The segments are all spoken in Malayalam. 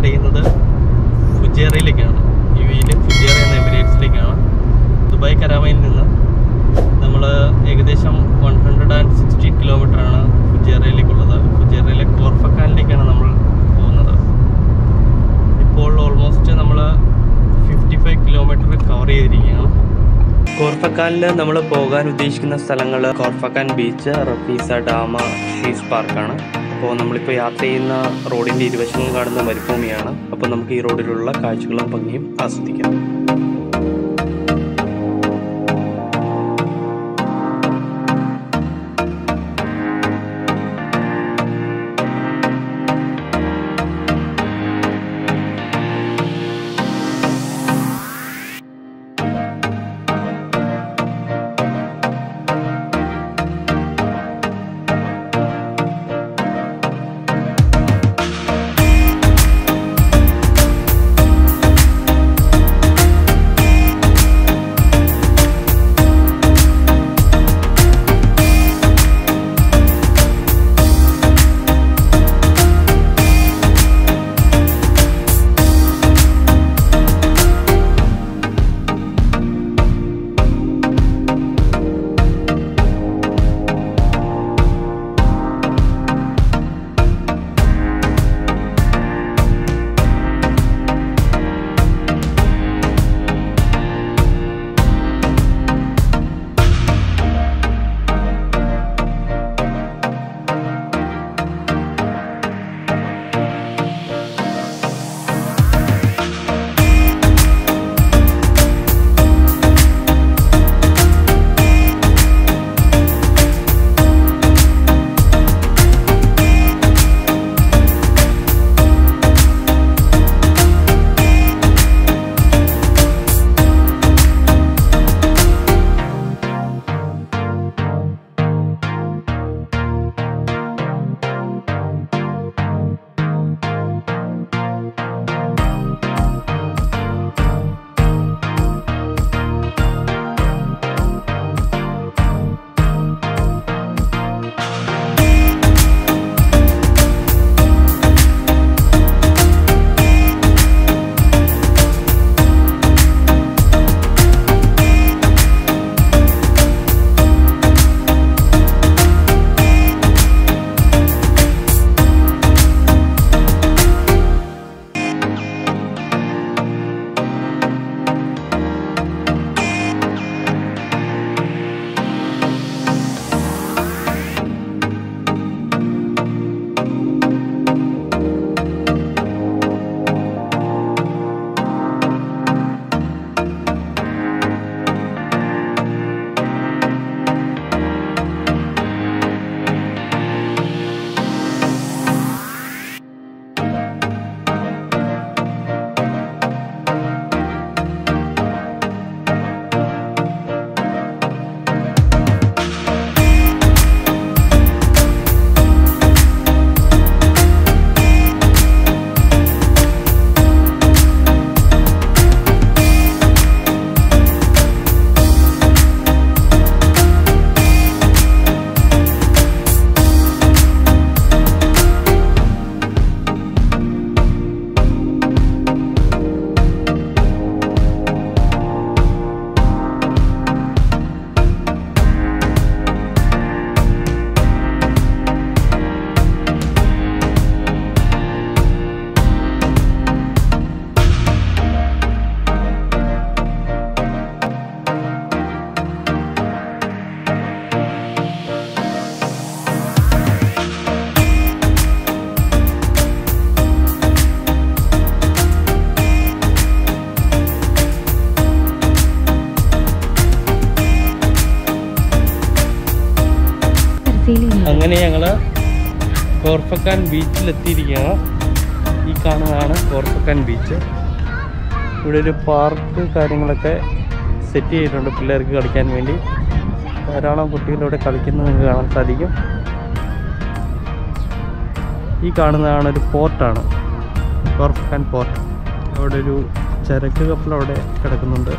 ചെയ്യുന്നത് ഫുജേറയിലേക്കാണ് യു എയിലെ ഫുജേറ എന്ന എമിറേറ്റ്സിലേക്കാണ് ദുബായ് കരാമയിൽ നിന്ന് നമ്മൾ ഏകദേശം വൺ ഹൺഡ്രഡ് ആൻഡ് സിക്സ്റ്റി കിലോമീറ്ററാണ് ഫുജേറയിലേക്കുള്ളത് ഫുജേറയിലെ കോർഫക്കാനിലേക്കാണ് നമ്മൾ പോകുന്നത് ഇപ്പോൾ ഓൾമോസ്റ്റ് നമ്മൾ ഫിഫ്റ്റി ഫൈവ് കിലോമീറ്റർ കവർ ചെയ്തിരിക്കുകയാണ് കോർഫക്കാനിൽ നമ്മൾ പോകാൻ ഉദ്ദേശിക്കുന്ന സ്ഥലങ്ങൾ Khor Fakkan beach Rafisah dam Shees പാർക്കാണ് അപ്പോൾ നമ്മളിപ്പോൾ യാത്ര ചെയ്യുന്ന റോഡിൻ്റെ ഇരുവശങ്ങൾ കാണുന്ന മരുഭൂമിയാണ് അപ്പോൾ നമുക്ക് ഈ റോഡിലുള്ള കാഴ്ചകളും ഭംഗിയും ആസ്വദിക്കാം അങ്ങനെ ഞങ്ങൾ കോർഫക്കാൻ ബീച്ചിലെത്തിയിരിക്കുകയാണ് ഈ കാണുന്നതാണ് കോർഫക്കാൻ ബീച്ച് ഇവിടെ ഒരു പാർക്ക് കാര്യങ്ങളൊക്കെ സെറ്റ് ചെയ്തിട്ടുണ്ട് പിള്ളേർക്ക് കളിക്കാൻ വേണ്ടി ധാരാളം കുട്ടികൾ ഇവിടെ കളിക്കുന്നത് നിങ്ങൾക്ക് കാണാൻ സാധിക്കും ഈ കാണുന്നതാണ് ഒരു പോർട്ടാണ് കോർഫക്കാൻ പോർട്ട് അവിടെ ഒരു ചരക്ക് കപ്പൽ അവിടെ കിടക്കുന്നുണ്ട്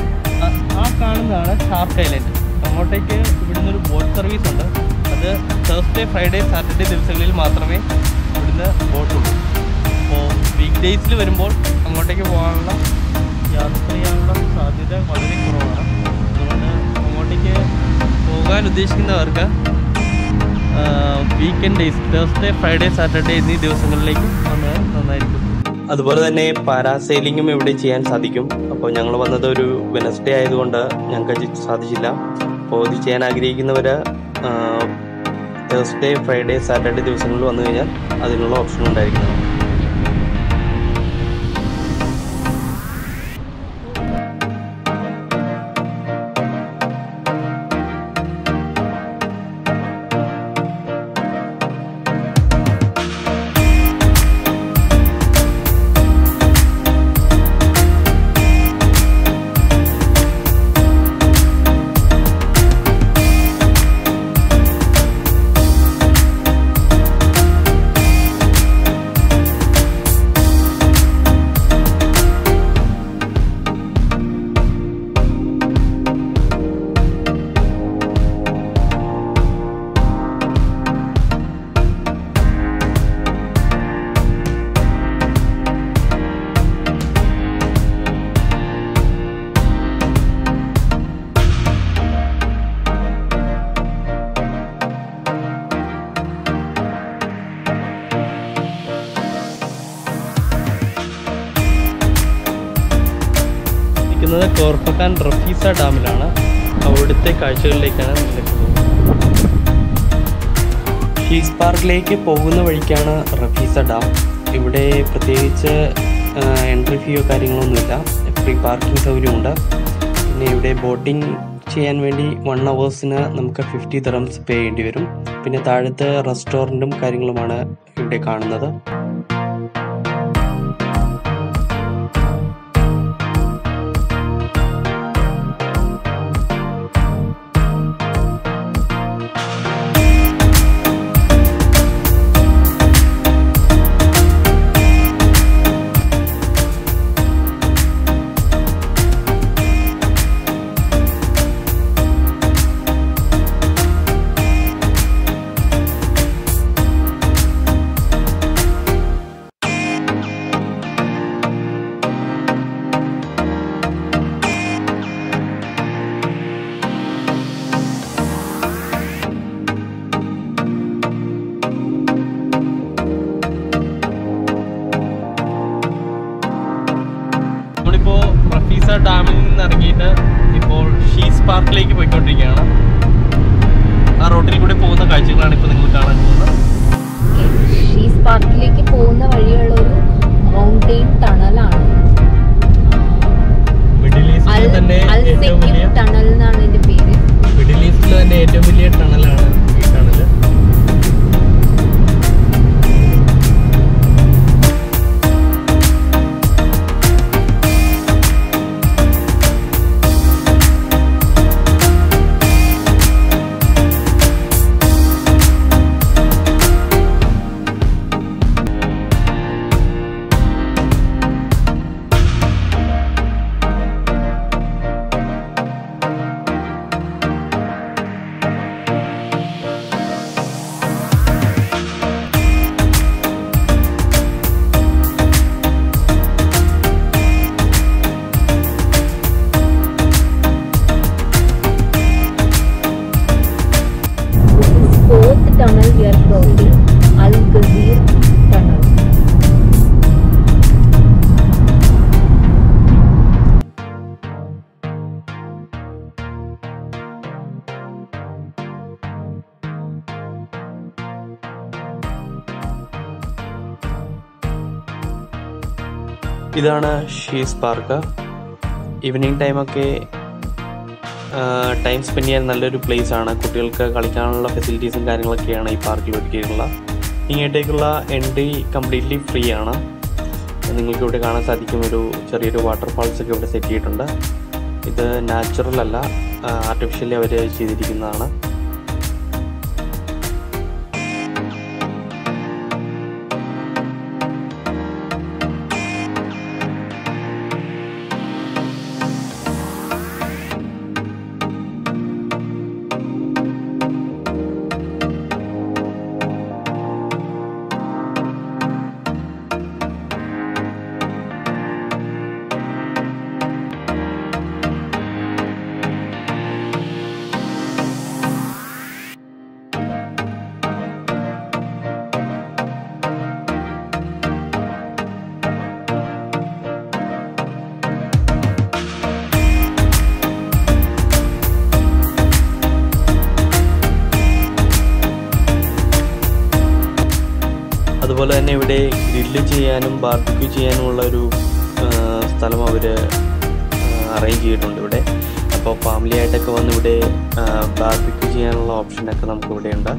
ആ- ആ കാണുന്നതാണ് ഷാർപ്പ് ഐലൻഡ് അങ്ങോട്ടേക്ക് ഇവിടുന്ന് ഒരു ബോട്ട് സർവീസ് ഉണ്ട് അത് തേഴ്സ്ഡേ ഫ്രൈഡേ സാറ്റർഡേ ദിവസങ്ങളിൽ മാത്രമേ ഇവിടുന്ന് ബോട്ടുള്ളൂ അപ്പോൾ വീക്ക് ഡേയ്സിൽ വരുമ്പോൾ അങ്ങോട്ടേക്ക് പോകാനുള്ള യാത്ര ചെയ്യാനുള്ള സാധ്യത വളരെ കുറവാണ് അതുകൊണ്ട് അങ്ങോട്ടേക്ക് പോകാൻ ഉദ്ദേശിക്കുന്നവർക്ക് weekend days Thursday Friday Saturday എന്നീ ദിവസങ്ങളിലേക്ക് വന്നത് നന്നായിരിക്കും അതുപോലെ തന്നെ പാരാസെയിലിങ്ങും ഇവിടെ ചെയ്യാൻ സാധിക്കും അപ്പോൾ ഞങ്ങൾ വന്നത് ഒരു വെനസ്ഡേ ആയതുകൊണ്ട് ഞങ്ങൾക്ക് ഇത് സാധിച്ചില്ല അപ്പോൾ ഇത് ചെയ്യാൻ ആഗ്രഹിക്കുന്നവർ തേഴ്സ്ഡേ ഫ്രൈഡേ സാറ്റർഡേ ദിവസങ്ങളിൽ വന്നു കഴിഞ്ഞാൽ അതിനുള്ള ഓപ്ഷൻ ഉണ്ടായിരിക്കുന്നതാണ് നിൽക്കുന്നത് കോർപ്പക്കാൻ റഫീസ ഡാമിലാണ് അവിടുത്തെ കാഴ്ചകളിലേക്കാണ് നിങ്ങൾക്ക് പോകുന്നത് ഷീസ് പാർക്കിലേക്ക് പോകുന്ന വഴിക്കാണ് റഫീസ ഡാം ഇവിടെ പ്രത്യേകിച്ച് എൻട്രി ഫീയോ കാര്യങ്ങളൊന്നുമില്ല ഫ്രീ പാർക്കിംഗ് സൗകര്യമുണ്ട് പിന്നെ ഇവിടെ ബോട്ടിംഗ് ചെയ്യാൻ വേണ്ടി വൺ അവേഴ്സിന് നമുക്ക് ഫിഫ്റ്റി ദറംസ് പേ ചെയ്യേണ്ടി വരും പിന്നെ താഴത്തെ റെസ്റ്റോറൻറ്റും കാര്യങ്ങളുമാണ് ഇവിടെ കാണുന്നത് നമ്മളിപ്പോ റഫീസ ഡാമിൽ നിന്ന് ഇറങ്ങിയിട്ട് ഇപ്പോൾ ഷീസ് പാർക്കിലേക്ക് പോയിക്കൊണ്ടിരിക്കുകയാണ് ആ റോഡിൽ കൂടെ പോകുന്ന കാഴ്ചകളാണ് ഇപ്പോൾ നിങ്ങൾ കാണാൻ പോകുന്നത് ഷീസ് പാർക്കിലേക്ക് പോകുന്ന വഴിയുള്ള ഒരു മൗണ്ടെയിൻ ടണലാണ് മിഡിൽ ഈസ്റ്റിൽ തന്നെ ഏറ്റവും വലിയ ടണൽ എന്നാണ് ഇതിന്റെ പേര് മിഡിൽ ഈസ്റ്റിൽ തന്നെ ഏറ്റവും വലിയ ടണലാണ് ഈ tunnel fourth tunnel we are crossing Al Ghazir tunnel. ഇതാണ് ഷീസ് പാർക്ക് ഈവനിങ് ടൈമൊക്കെ ടൈം സ്പെൻഡ് ചെയ്യാൻ നല്ലൊരു പ്ലേസ് ആണ് കുട്ടികൾക്ക് കളിക്കാനുള്ള ഫെസിലിറ്റീസും കാര്യങ്ങളൊക്കെയാണ് ഈ പാർക്കിൽ ഒരുക്കിയിട്ടുള്ളത് ഇങ്ങോട്ടേക്കുള്ള എൻട്രി കംപ്ലീറ്റ്ലി ഫ്രീ ആണ് നിങ്ങൾക്ക് ഇവിടെ കാണാൻ സാധിക്കും ഒരു ചെറിയൊരു വാട്ടർഫാൾസ് ഒക്കെ ഇവിടെ സെറ്റ് ചെയ്തിട്ടുണ്ട് ഇത് നാച്ചുറൽ അല്ല ആർട്ടിഫിഷ്യലി അവർ ചെയ്തിരിക്കുന്നതാണ് അതുപോലെ തന്നെ ഇവിടെ ഗ്രില്ല് ചെയ്യാനും ബാർബിക്യൂ ചെയ്യാനുമുള്ള ഒരു ആ, സ്ഥലം അവർ അറേഞ്ച് ചെയ്തിട്ടുണ്ട് ഇവിടെ അപ്പോൾ ഫാമിലി ആയിട്ടൊക്കെ വന്ന് ഇവിടെ ബാർബിക്യൂ ചെയ്യാനുള്ള ഓപ്ഷനൊക്കെ നമുക്ക് ഇവിടെ ഉണ്ട്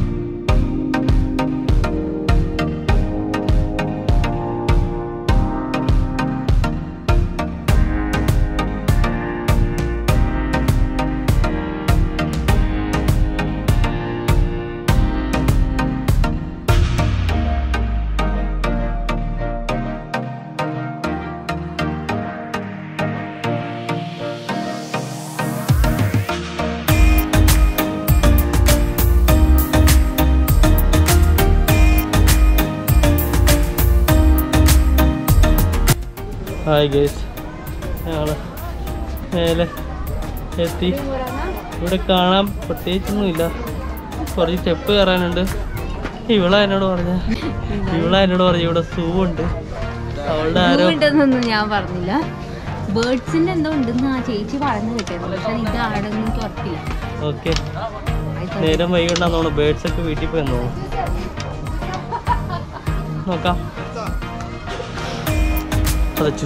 ഹായ് ഗേസ് ഞങ്ങൾ മേലെ എത്തി ഇവിടെ കാണാൻ പ്രത്യേകിച്ചൊന്നുമില്ല കുറച്ച് സ്റ്റെപ്പ് കയറാനുണ്ട് ഇവള എന്നോട് പറഞ്ഞ ഇവള എന്നോട് പറഞ്ഞു ഇവിടെ സൂ ഉണ്ട് അവളുടെ ആരോ ഉണ്ടെന്നൊന്നും ഞാൻ പറഞ്ഞില്ല ബേർഡ്സിന്റെ എന്തോ ഉണ്ടെന്ന് ആ ചേച്ചി പറഞ്ഞു കിട്ടിയത് പക്ഷെ ഇത് ആടെന്ന് എനിക്ക് ഉറപ്പില്ല ഓക്കെ നേരം വൈകിട്ടാന്ന് തോന്നുന്നു ബേഡ്സ് ഒക്കെ വീട്ടിൽ പോയി തോന്നുന്നു നോക്കാം അടച്ചു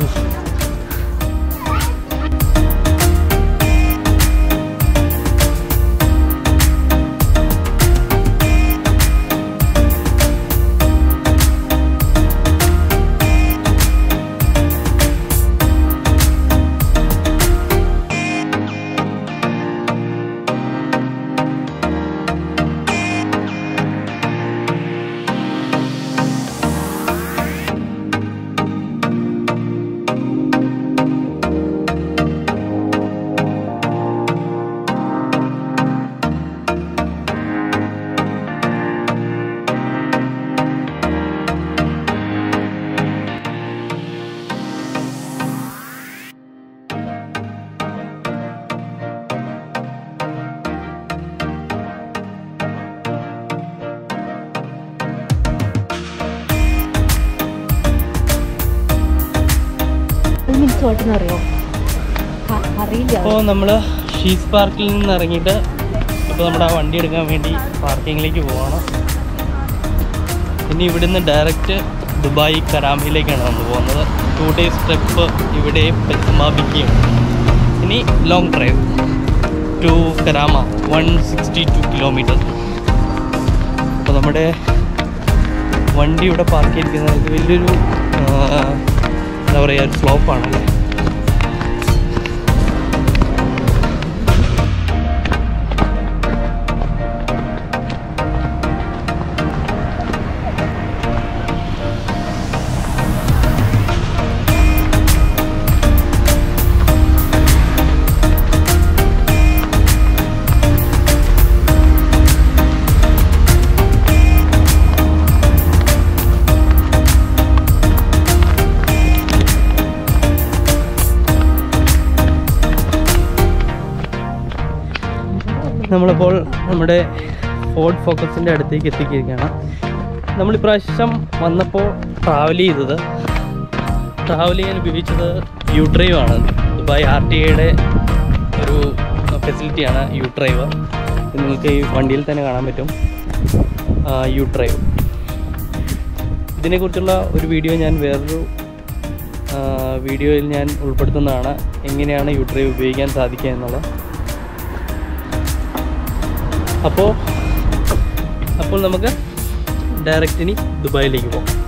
മിനിറ്റ്സ് ഓട്ടെന്ന് അറിയോ അ- അറിയില്ല അപ്പോൾ നമ്മൾ ഷീസ് പാർക്കിൽ നിന്ന് ഇറങ്ങിയിട്ട് ഇപ്പോൾ നമ്മുടെ ആ വണ്ടി എടുക്കാൻ വേണ്ടി പാർക്കിങ്ങിലേക്ക് പോവാണ് ഇനി ഇവിടുന്ന് ഡയറക്റ്റ് ദുബായ് കരാമയിലേക്കാണ് നമ്മൾ പോകുന്നത് ടു ഡേയ്സ് ട്രിപ്പ് ഇവിടെ പെരുമാബിക്കും ഇനി long drive to Karama one sixty two kilometre അപ്പോൾ നമ്മുടെ വണ്ടി ഇവിടെ പാർക്ക് ചെയ്തിരിക്കുന്നത് ഇത് വലിയൊരു ആ, എന്താ പറയുക ഒരു സ്ലോപ്പാണല്ലേ നമ്മളിപ്പോൾ നമ്മുടെ ഫോർഡ് ഫോക്കസിൻ്റെ അടുത്തേക്ക് എത്തിയിരിക്കുകയാണ് നമ്മൾ ഇപ്രാവശ്യം വന്നപ്പോൾ ട്രാവൽ ചെയ്തത് ട്രാവൽ ചെയ്യാൻ ഉപയോഗിച്ചത് യു ഡ്രൈവ് ആണ് ദുബായ് ആർ ടി ഐയുടെ ഒരു ഫെസിലിറ്റിയാണ് യു ഡ്രൈവ് ഇത് നിങ്ങൾക്ക് ഈ വണ്ടിയിൽ തന്നെ കാണാൻ പറ്റും യു ഡ്രൈവ് ഇതിനെക്കുറിച്ചുള്ള ഒരു വീഡിയോ ഞാൻ വേറൊരു ആ, വീഡിയോയിൽ ഞാൻ ഉൾപ്പെടുത്തുന്നതാണ് എങ്ങനെയാണ് യു ഡ്രൈവ് ഉപയോഗിക്കാൻ സാധിക്കുക എന്നുള്ളത് അപ്പോൾ അപ്പോൾ നമുക്ക് ഡയറക്റ്റ് ഇനി ദുബായിലേക്ക് പോകാം